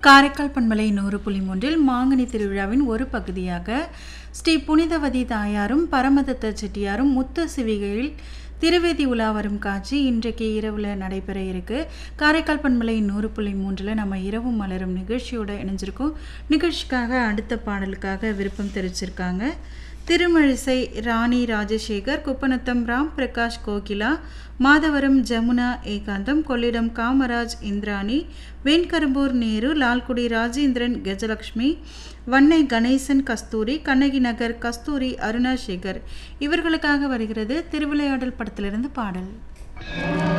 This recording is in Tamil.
காரைக்கால் பண்பலை நூறு புள்ளி மூன்றில் மாங்கனி திருவிழாவின் ஒரு பகுதியாக ஸ்ரீ புனிதவதி தாயாரும் பரமதத்த செட்டியாரும் முத்த சிவிகையில் திருவேதி உலா வரும் காட்சி இன்றைக்கு இரவில் நடைபெற இருக்கு காரைக்கால் பண்பலை நூறு புள்ளி மூன்றில் நம்ம இரவு மலரும் நிகழ்ச்சியோட இணைஞ்சிருக்கோம் நிகழ்ச்சிக்காக அடுத்த பாடலுக்காக விருப்பம் தெரிவிச்சிருக்காங்க திருமழிசை ராணி ராஜசேகர் குப்பநத்தம் ராம் பிரகாஷ் கோகிலா மாதவரம் ஜமுனா ஏகாந்தம் கொள்ளிடம் காமராஜ் இந்திராணி வெண்கரும்பூர் நேரு லால்குடி ராஜேந்திரன் கஜலக்ஷ்மி வன்னை கணேசன் கஸ்தூரி கண்ணகி நகர் கஸ்தூரி அருணா சேகர் இவர்களுக்காக வருகிறது திருவிளையாடல் படத்திலிருந்து பாடல்